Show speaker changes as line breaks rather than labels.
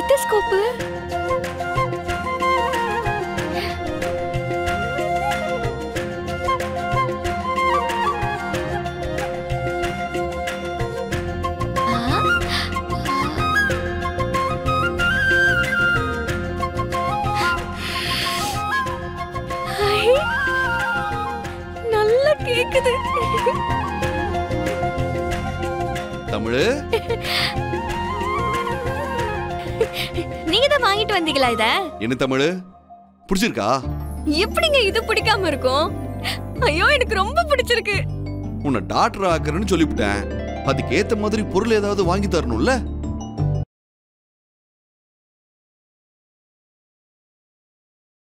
ஸ்டெத்தஸ்கோப்பு நல்லா கேக்குது
தமிழு
நீங்க தான் வாங்கிட்டு வந்தீங்களா இத
என்ன தமிழு பிடிச்சிருக்கா
எப்படிங்க இது பிடிக்காம இருக்கும் ஐயோ எனக்கு ரொம்ப பிடிச்சிருக்கு
உன்னை டாக்டர் ஆக்குறேன்னு சொல்லிவிட்டேன் அதுக்கு ஏத்த மாதிரி பொருள் ஏதாவது வாங்கி தரணும்ல